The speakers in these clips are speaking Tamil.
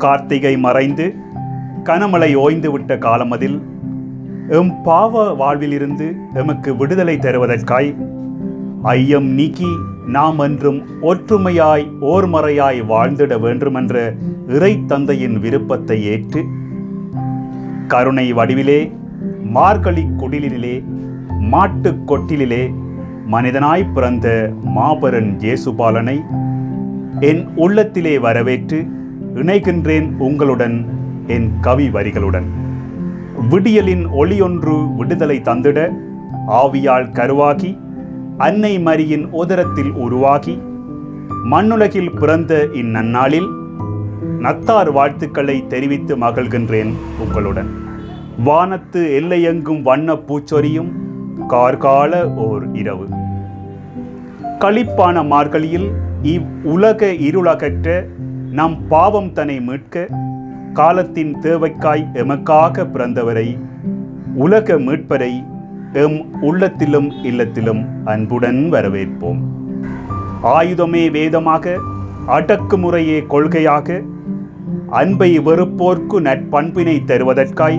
கார்த்திகை மறைந்து கனமழை ஓய்ந்துவிட்ட காலமதில் எம் பாவ வாழ்விலிருந்து எமக்கு விடுதலை தருவதற்காய் ஐயம் நீக்கி நாம் என்றும் ஒற்றுமையாய் ஓர்மறையாய் வாழ்ந்திட வேண்டுமென்ற இறை தந்தையின் விருப்பத்தை ஏற்று கருணை வடிவிலே மார்கழி குடிலிலே மாட்டுக் கொட்டிலிலே மனிதனாய் பிறந்த மாபெரன் ஜேசுபாலனை என் உள்ளத்திலே வரவேற்று இணைகின்றேன் உங்களுடன் என் கவி வரிகளுடன் விடியலின் ஒளியொன்று விடுதலை தந்திட ஆவியால் கருவாகி அன்னை மரியின் உதரத்தில் உருவாகி மண்ணுலகில் பிறந்த இந்நன்னாளில் நத்தார் வாழ்த்துக்களை தெரிவித்து மகிழ்கின்றேன் உங்களுடன் வானத்து எல்லையெங்கும் வண்ண பூச்சொரியும் கார்கால ஓர் இரவு களிப்பான மார்கழியில் இவ் உலக இருளகற்ற நம் பாவம் தன்னை மீட்க காலத்தின் தேவைக்காய் எமக்காக பிறந்தவரை உலக மீட்பரை எம் உள்ளத்திலும் இல்லத்திலும் அன்புடன் வரவேற்போம் ஆயுதமே வேதமாக அடக்குமுறையே கொள்கையாக அன்பை வெறுப்போர்க்கு நற்பண்பினை தருவதற்காய்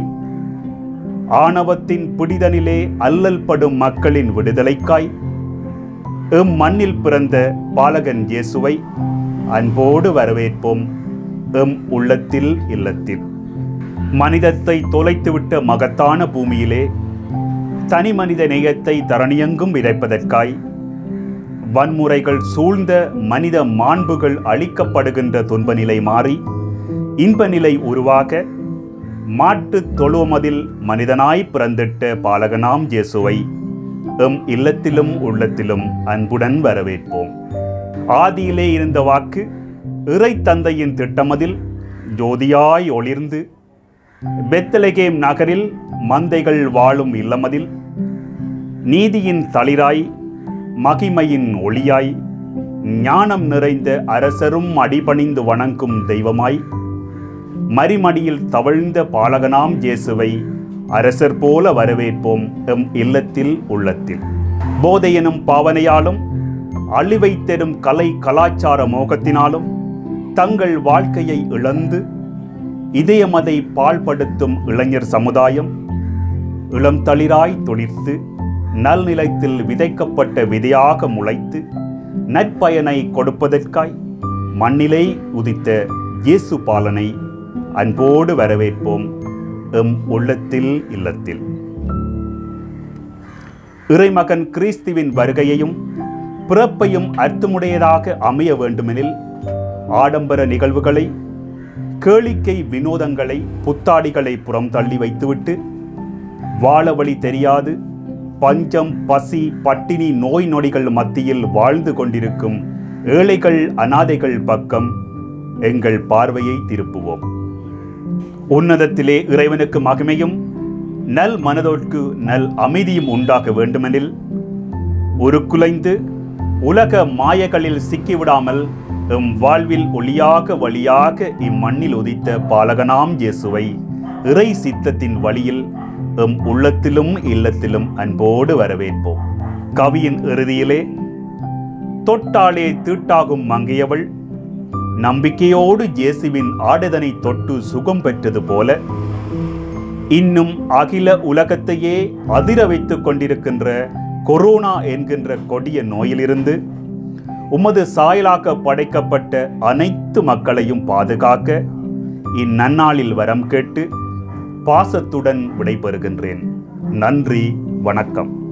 ஆணவத்தின் பிடிதனிலே அல்லல் படும் மக்களின் விடுதலைக்காய் எம் மண்ணில் பிறந்த பாலகன் இயேசுவை அன்போடு வரவேற்போம் எம் உள்ளத்தில் இல்லத்தில் மனிதத்தை தொலைத்துவிட்ட மகத்தான பூமியிலே தனி மனித நேயத்தை தரணியெங்கும் விதைப்பதற்காய் வன்முறைகள் சூழ்ந்த மனித மாண்புகள் அளிக்கப்படுகின்ற துன்ப நிலை மாறி இன்ப நிலை உருவாக மாட்டு தொழுவமதில் மனிதனாய் பிறந்திட்ட பாலகனாம் இயேசுவை எம் இல்லத்திலும் உள்ளத்திலும் அன்புடன் வரவேற்போம் ஆதியிலே இருந்த வாக்கு இறை தந்தையின் திட்டமதில் ஜோதியாய் ஒளிர்ந்து பெத்தலகேம் நகரில் மந்தைகள் வாழும் இல்லமதில் நீதியின் தளிராய் மகிமையின் ஒளியாய் ஞானம் நிறைந்த அரசரும் அடிபணிந்து வணங்கும் தெய்வமாய் மரிமடியில் தவழ்ந்த பாலகனாம் இயேசுவை அரசர் போல வரவேற்போம் எம் இல்லத்தில் உள்ளத்தில் போதையெனும் பாவனையாலும் அழிவை தரும் கலை கலாச்சார மோகத்தினாலும் தங்கள் வாழ்க்கையை இழந்து இதயமதை பாழ்படுத்தும் இளைஞர் சமுதாயம் இளம் தளிராய் துளிர்த்து நல்நிலைத்தில் விதைக்கப்பட்ட விதையாக முளைத்து நற்பயனை கொடுப்பதற்காய் மண்ணிலே உதித்த இயேசு பாலனை அன்போடு வரவேற்போம் எம் உள்ளத்தில் இல்லத்தில் இறைமகன் கிறிஸ்துவின் வருகையையும் பிறப்பையும் அர்த்தமுடையதாக அமைய வேண்டுமெனில் ஆடம்பர நிகழ்வுகளை கேளிக்கை வினோதங்களை புத்தாடிகளை புறம் தள்ளி வைத்துவிட்டு வாழ வழி தெரியாது பஞ்சம் பசி பட்டினி நோய் நொடிகள் மத்தியில் வாழ்ந்து கொண்டிருக்கும் ஏழைகள் அனாதைகள் பக்கம் எங்கள் பார்வையை திருப்புவோம் உன்னதத்திலே இறைவனுக்கு மகிமையும் நல் மனதோற்கு நல் அமைதியும் உண்டாக வேண்டுமெனில் உருக்குலைந்து உலக மாயகளில் சிக்கிவிடாமல் எம் வாழ்வில் ஒளியாக வழியாக இம்மண்ணில் உதித்த பாலகனாம் இயேசுவை இறை சித்தத்தின் வழியில் எம் உள்ளத்திலும் இல்லத்திலும் அன்போடு வரவேற்போம் கவியின் இறுதியிலே தொட்டாலே தீட்டாகும் மங்கையவள் நம்பிக்கையோடு இயேசுவின் ஆடுதனை தொட்டு சுகம் பெற்றது போல இன்னும் அகில உலகத்தையே அதிர வைத்துக் கொண்டிருக்கின்ற கொரோனா என்கின்ற கொடிய நோயிலிருந்து உமது சாயலாக்க படைக்கப்பட்ட அனைத்து மக்களையும் பாதுகாக்க இந்நன்னாளில் வரம் கேட்டு பாசத்துடன் விடைபெறுகின்றேன் நன்றி வணக்கம்